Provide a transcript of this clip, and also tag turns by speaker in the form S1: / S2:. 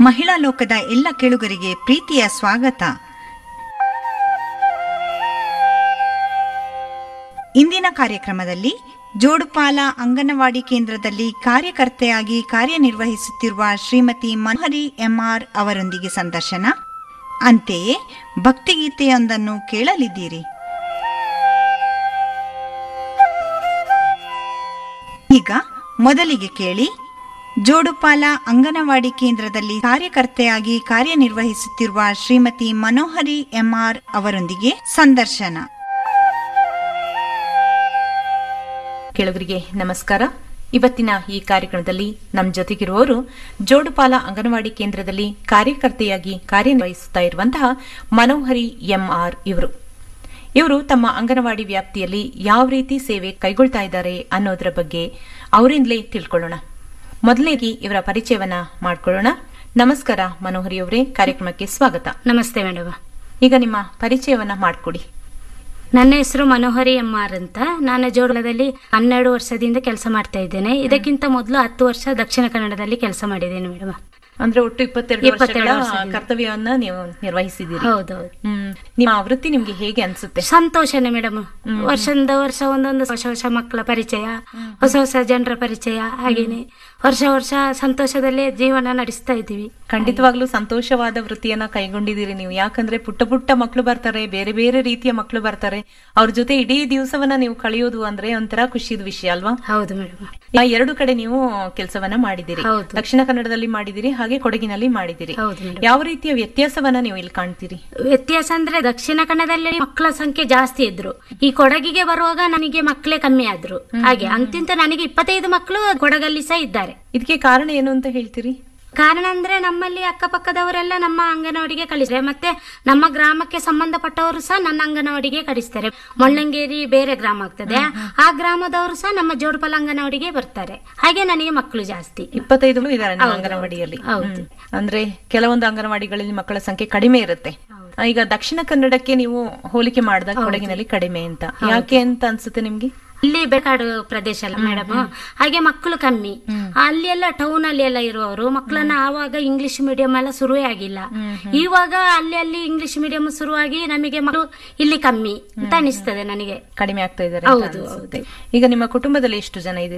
S1: ಮಹಿಳಾ ಲೋಕದ ಎಲ್ಲ ಕೇಳುಗರಿಗೆ ಪ್ರೀತಿಯ ಸ್ವಾಗತ ಇಂದಿನ ಕಾರ್ಯಕ್ರಮದಲ್ಲಿ ಜೋಡುಪಾಲ ಅಂಗನವಾಡಿ ಕೇಂದ್ರದಲ್ಲಿ ಕಾರ್ಯಕರ್ತೆಯಾಗಿ ಕಾರ್ಯನಿರ್ವಹಿಸುತ್ತಿರುವ ಶ್ರೀಮತಿ ಮನೋಹರಿ ಎಂಆರ್ ಅವರೊಂದಿಗೆ ಸಂದರ್ಶನ ಅಂತೆಯೇ ಭಕ್ತಿಗೀತೆಯೊಂದನ್ನು ಕೇಳಲಿದ್ದೀರಿ ಈಗ ಮೊದಲಿಗೆ ಕೇಳಿ ಜೋಡುಪಾಲ ಅಂಗನವಾಡಿ ಕೇಂದ್ರದಲ್ಲಿ ಕಾರ್ಯಕರ್ತೆಯಾಗಿ ಕಾರ್ಯನಿರ್ವಹಿಸುತ್ತಿರುವ ಶ್ರೀಮತಿ ಮನೋಹರಿ ಎಂಆರ್ ಅವರೊಂದಿಗೆ ಸಂದರ್ಶನ
S2: ಕೇಳುಗರಿಗೆ ನಮಸ್ಕಾರ ಇವತ್ತಿನ ಈ ಕಾರ್ಯಕ್ರಮದಲ್ಲಿ ನಮ್ಮ ಜೊತೆಗಿರುವವರು ಜೋಡುಪಾಲ ಅಂಗನವಾಡಿ ಕೇಂದ್ರದಲ್ಲಿ ಕಾರ್ಯಕರ್ತೆಯಾಗಿ ಕಾರ್ಯನಿರ್ವಹಿಸುತ್ತಾ ಇರುವಂತಹ ಮನೋಹರಿ ಎಂಆರ್ ಇವರು ಇವರು ತಮ್ಮ ಅಂಗನವಾಡಿ ವ್ಯಾಪ್ತಿಯಲ್ಲಿ ಯಾವ ರೀತಿ ಸೇವೆ ಕೈಗೊಳ್ತಾ ಇದ್ದಾರೆ ಅನ್ನೋದರ ಬಗ್ಗೆ ಅವರಿಂದಲೇ ತಿಳ್ಕೊಳ್ಳೋಣ ಮೊದಲನೇಗಿ ಇವರ ಪರಿಚಯವನ್ನ ಮಾಡ್ಕೊಳ್ಳೋಣ ನಮಸ್ಕಾರ ಮನೋಹರಿ ಅವರೇ ಕಾರ್ಯಕ್ರಮಕ್ಕೆ ಸ್ವಾಗತ
S3: ನಮಸ್ತೆ ಮೇಡಮ್
S2: ಈಗ ನಿಮ್ಮ ಪರಿಚಯವನ್ನ ಮಾಡಿಕೊಡಿ
S3: ನನ್ನ ಹೆಸರು ಮನೋಹರಿ ಎಂ ಆರ್ ಅಂತ ನಾನು ಜೋಡಲದಲ್ಲಿ ಹನ್ನೆರಡು ವರ್ಷದಿಂದ ಕೆಲಸ ಮಾಡ್ತಾ ಇದ್ದೇನೆ ಇದಕ್ಕಿಂತ ಮೊದಲು ಹತ್ತು ವರ್ಷ ದಕ್ಷಿಣ ಕನ್ನಡದಲ್ಲಿ ಕೆಲಸ ಮಾಡಿದ್ದೇನೆ ಮೇಡಮ್
S2: ಅಂದ್ರೆ ಒಟ್ಟು ಇಪ್ಪತ್ತೆರಡು
S3: ಇಪ್ಪತ್ತೆರಡು
S2: ವರ್ಷಗಳ
S3: ವರ್ಷದಿಂದ.
S2: ಕರ್ತವ್ಯವನ್ನ ನೀವು ನಿರ್ವಹಿಸಿದ್ದೀರಿ
S3: ಹೌದೌದು
S2: ಹ್ಮ್ ನಿಮ್ಮ ವೃತ್ತಿ ನಿಮ್ಗೆ ಹೇಗೆ ಅನ್ಸುತ್ತೆ
S3: ಸಂತೋಷನೇ ಮೇಡಮ್ ವರ್ಷದಿಂದ ವರ್ಷ ಒಂದೊಂದು ಹೊಸ ಹೊಸ ಮಕ್ಕಳ ಪರಿಚಯ ಹೊಸ ಹೊಸ ಜನರ ಪರಿಚಯ ಹಾಗೇನೆ ವರ್ಷ ವರ್ಷ ಸಂತೋಷದಲ್ಲೇ ಜೀವನ ನಡೆಸ್ತಾ ಇದ್ದೀವಿ
S2: ಖಂಡಿತವಾಗ್ಲೂ ಸಂತೋಷವಾದ ವೃತ್ತಿಯನ್ನ ಕೈಗೊಂಡಿದ್ದೀರಿ ನೀವು ಯಾಕಂದ್ರೆ ಪುಟ್ಟ ಪುಟ್ಟ ಮಕ್ಕಳು ಬರ್ತಾರೆ ಬೇರೆ ಬೇರೆ ರೀತಿಯ ಮಕ್ಕಳು ಬರ್ತಾರೆ ಅವ್ರ ಜೊತೆ ಇಡೀ ದಿವಸವನ್ನ ನೀವು ಕಳೆಯೋದು ಅಂದ್ರೆ ಒಂಥರ ಖುಷಿದ ವಿಷಯ ಅಲ್ವಾ
S3: ಹೌದು ಮೇಡಮ್
S2: ಆ ಎರಡು ಕಡೆ ನೀವು ಕೆಲಸವನ್ನ ಮಾಡಿದಿರಿ
S3: ಹೌದು.
S2: ದಕ್ಷಿಣ ಕನ್ನಡದಲ್ಲಿ ಮಾಡಿದಿರಿ ಹಾಗೆ ಕೊಡಗಿನಲ್ಲಿ ಮಾಡಿದಿರಿ
S3: ಹೌದು ಮೇಡಮ್
S2: ಯಾವ ರೀತಿಯ ವ್ಯತ್ಯಾಸವನ್ನ ನೀವು ಇಲ್ಲಿ ಕಾಣ್ತೀರಿ
S3: ವ್ಯತ್ಯಾಸ ಅಂದ್ರೆ ದಕ್ಷಿಣ ಕನ್ನಡದಲ್ಲಿ ಮಕ್ಕಳ ಸಂಖ್ಯೆ ಜಾಸ್ತಿ ಇದ್ರು ಈ ಕೊಡಗಿಗೆ ಬರುವಾಗ ನನಗೆ ಮಕ್ಕಳೇ ಕಮ್ಮಿ ಆದ್ರು ಹಾಗೆ ಅಂತಿಂತ ನನಗೆ ಇಪ್ಪತ್ತೈದು ಮಕ್ಕಳು ಕೊಡಗಲ್ಲಿ ಸಹ ಇದ್ದಾರೆ
S2: ಇದಕ್ಕೆ ಕಾರಣ ಏನು ಅಂತ ಹೇಳ್ತೀರಿ
S3: ಕಾರಣ ಅಂದ್ರೆ ನಮ್ಮಲ್ಲಿ ಅಕ್ಕಪಕ್ಕದವರೆಲ್ಲ ನಮ್ಮ ಅಂಗನವಾಡಿಗೆ ಕಳಿಸ್ತಾರೆ ಮತ್ತೆ ನಮ್ಮ ಗ್ರಾಮಕ್ಕೆ ಸಂಬಂಧಪಟ್ಟವರು ಸಹ ನನ್ನ ಅಂಗನವಾಡಿಗೆ ಕಳಿಸ್ತಾರೆ ಮೊಳ್ಳಂಗೇರಿ ಬೇರೆ ಗ್ರಾಮ ಆಗ್ತದೆ ಆ ಗ್ರಾಮದವರು ಸಹ ನಮ್ಮ ಜೋಡುಪಾಲ ಅಂಗನವಾಡಿಗೆ ಬರ್ತಾರೆ ಹಾಗೆ ನನಗೆ ಮಕ್ಕಳು ಜಾಸ್ತಿ
S2: ಇಪ್ಪತ್ತೈದು ಇದಾರೆ ನಿಮ್ಮ
S3: ಹೌದು,
S2: ಅಂಗನವಾಡಿಯಲ್ಲಿ
S3: ಹೌದು.
S2: ಹ್ಮ್. ಅಂದ್ರೆ ಕೆಲವೊಂದು ಅಂಗನವಾಡಿಗಳಲ್ಲಿ ಮಕ್ಕಳ ಸಂಖ್ಯೆ ಕಡಿಮೆ ಇರುತ್ತೆ ಆ, ಈಗ ದಕ್ಷಿಣ ಕನ್ನಡಕ್ಕೆ ನೀವು ಹೋಲಿಕೆ ಮಾಡಿದಾಗ ಕೊಡಗಿನಲ್ಲಿ ಕಡಿಮೆ ಅಂತ ಯಾಕೆ ಅಂತ ಅನ್ಸುತ್ತೆ ನಿಮ್ಗೆ
S3: ಇಲ್ಲಿ ಬೇಕಾಡು ಪ್ರದೇಶ ಅಲ್ಲ ಮೇಡಮ್ ಹಾಗೆ ಮಕ್ಕಳು ಕಮ್ಮಿ ಅಲ್ಲಿ ಎಲ್ಲ ಟೌನ್ ಅಲ್ಲಿ ಎಲ್ಲ ಇರುವವರು ಮಕ್ಕಳನ್ನ ಆವಾಗ ಇಂಗ್ಲಿಷ್ ಮೀಡಿಯಂ ಎಲ್ಲ ಶುರುವೇ ಆಗಿಲ್ಲ ಇವಾಗ ಅಲ್ಲಿ ಅಲ್ಲಿ ಇಂಗ್ಲಿಷ್ ಮೀಡಿಯಂ ಶುರುವಾಗಿ ನಮಗೆ ಮಕ್ಕಳು ಇಲ್ಲಿ ಕಮ್ಮಿ ಅಂತ ಅನಿಸ್ತದೆ ನನಗೆ
S2: ಕಡಿಮೆ ಆಗ್ತಾ ಇದಾರೆ
S3: ಹೌದು,
S2: ಈಗ ನಿಮ್ಮ ಕುಟುಂಬದಲ್ಲಿ ಎಷ್ಟು ಜನ ಇದ್ದೀರಿ